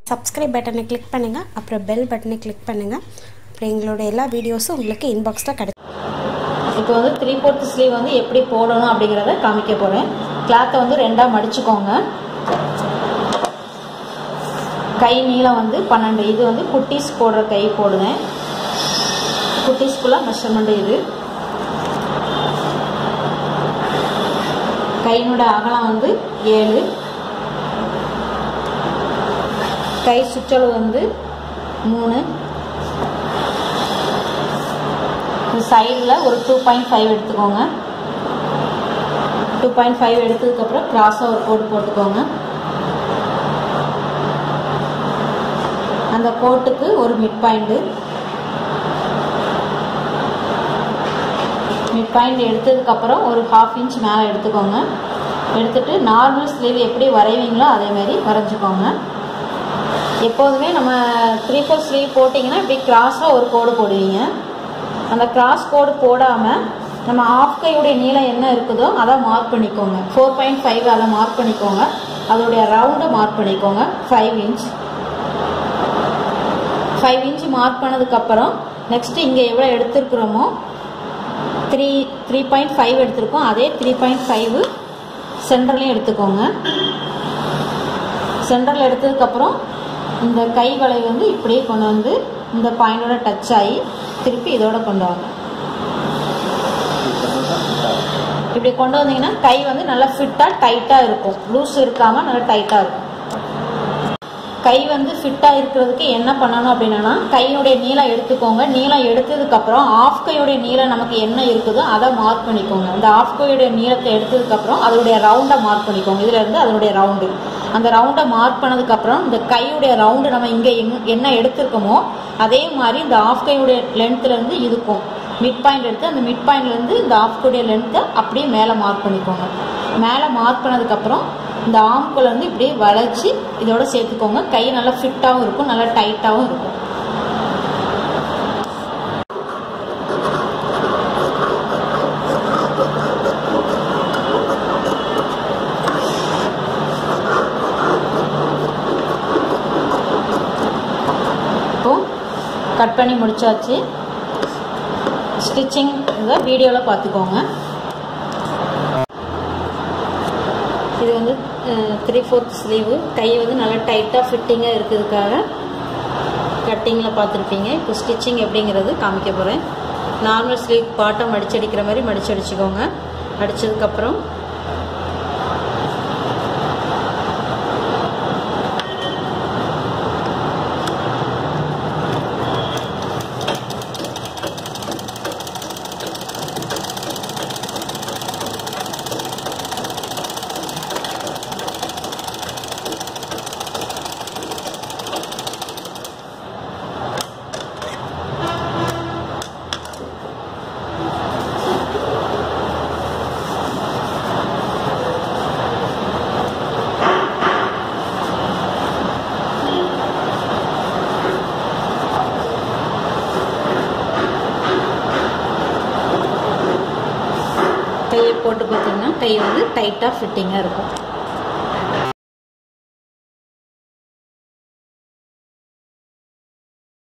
subscribe பட்டனை click பண்ணுங்கள் அப்புறம் பெல் பட்டனை கிளிக் பண்ணுங்கள் அப்புறம் எங்களோட எல்லா வீடியோஸும் உங்களுக்கு இன்பாக்ஸில் கிடைக்கும் இப்போ வந்து த்ரீ ஃபோர்த் ஸ்லீவ் வந்து எப்படி போடணும் அப்படிங்கிறத காமிக்க போகிறேன் கிளாத்தை வந்து ரெண்டாக மடிச்சுக்கோங்க கை நீளம் வந்து பன்னெண்டு இது வந்து குட்டீஸ் போடுற கை போடுங்க குட்டீஸ்க்குள்ள மெஷர்மெண்ட் இது கையினோட அகலம் வந்து ஏழு கை சுற்றளவு வந்து மூணு சைடில் ஒரு டூ பாயிண்ட் ஃபைவ் எடுத்துக்கோங்க டூ பாயிண்ட் ஃபைவ் எடுத்ததுக்கப்புறம் கிராஸாக ஒரு கோடு போட்டுக்கோங்க அந்த கோட்டுக்கு ஒரு மிட் பாயிண்ட்டு மிட் பாயிண்ட் எடுத்ததுக்கப்புறம் ஒரு ஹாஃப் இன்ச் மேலே எடுத்துக்கோங்க எடுத்துட்டு நார்மல் ஸ்லீவ் எப்படி வரைவீங்களோ அதேமாரி வரைஞ்சிக்கோங்க எப்போதுமே நம்ம த்ரீ ஃபோர் ஸ்லீவ் போட்டிங்கன்னா இப்படி கிராஸாக ஒரு கோடு போடுவீங்க அந்த கிராஸ் கோடு போடாமல் நம்ம ஆஃப் கையுடைய நீளம் என்ன இருக்குதோ அதை மார்க் பண்ணிக்கோங்க ஃபோர் பாயிண்ட் ஃபைவ் அதை மார்க் பண்ணிக்கோங்க அதோடைய ரவுண்டை மார்க் பண்ணிக்கோங்க five inch five inch mark பண்ணதுக்கப்புறம் நெக்ஸ்ட்டு இங்கே எவ்வளோ எடுத்துருக்குறோமோ த்ரீ த்ரீ பாயிண்ட் ஃபைவ் எடுத்திருக்கோம் அதே த்ரீ பாயிண்ட் ஃபைவ் சென்டர்லையும் எடுத்துக்கோங்க சென்டரில் எடுத்ததுக்கப்புறம் இந்த கை வளை வந்து இப்படியே கொண்டு வந்து இந்த பாயிண்டோட டச் ஆகி திருப்பி இதோட கொண்டு வாங்க இப்படி கொண்டு வந்தீங்கன்னா கை வந்து நல்லா ஃபிட்டாக டைட்டாக இருக்கும் லூஸ் இருக்காமல் நல்லா டைட்டாக இருக்கும் கை வந்து ஃபிட்டாக இருக்கிறதுக்கு என்ன பண்ணணும் அப்படின்னா கையினுடைய நீளம் எடுத்துக்கோங்க நீளம் எடுத்ததுக்கப்புறம் ஆஃப் கையுடைய நீளம் நமக்கு என்ன இருக்குதோ அதை மார்க் பண்ணிக்கோங்க அந்த ஆஃப் கையுடைய நீளத்தை எடுத்ததுக்கப்புறம் அதனுடைய ரவுண்டை மார்க் பண்ணிக்கோங்க இதில் இருந்து அதனுடைய ரவுண்டு அந்த ரவுண்டை மார்க் பண்ணதுக்கப்புறம் இந்த கையுடைய ரவுண்டு நம்ம இங்கே என்ன எடுத்திருக்கோமோ அதே மாதிரி இந்த ஆஃப் கையுடைய லென்த்துலேருந்து இதுக்கும் மிட் பாயிண்ட் எடுத்து அந்த மிட் பாயிண்ட்லேருந்து இந்த ஆஃப் கையுடைய லென்த்தை அப்படியே மேலே மார்க் பண்ணிக்கோங்க மேலே மார்க் பண்ணதுக்கப்புறம் இந்த ஆம்குள்ள வந்து இப்படியே வளைச்சி இதோட சேர்த்துக்கோங்க கை நல்லா ஃபிட்டாகவும் இருக்கும் நல்லா டைட்டாகவும் இருக்கும் இப்போ கட் பண்ணி முடிச்சாச்சு ஸ்டிச்சிங் இதை வீடியோவில் பார்த்துக்கோங்க இது வந்து த்ரீ ஃபோர்த் ஸ்லீவு கை வந்து நல்லா டைட்டாக ஃபிட்டிங்காக இருக்கிறதுக்காக கட்டிங்கில் பார்த்துருப்பீங்க இப்போ ஸ்டிச்சிங் எப்படிங்கிறது காமிக்க போகிறேன் நார்மல் ஸ்லீவ் பாட்டம் மடிச்சடிக்கிற மாதிரி மடிச்சு அடிச்சுக்கோங்க அடித்ததுக்கப்புறம் கையை போட்டு பார்த்தீங்கன்னா கை வந்து டைட்டாக ஃபிட்டிங்காக இருக்கும்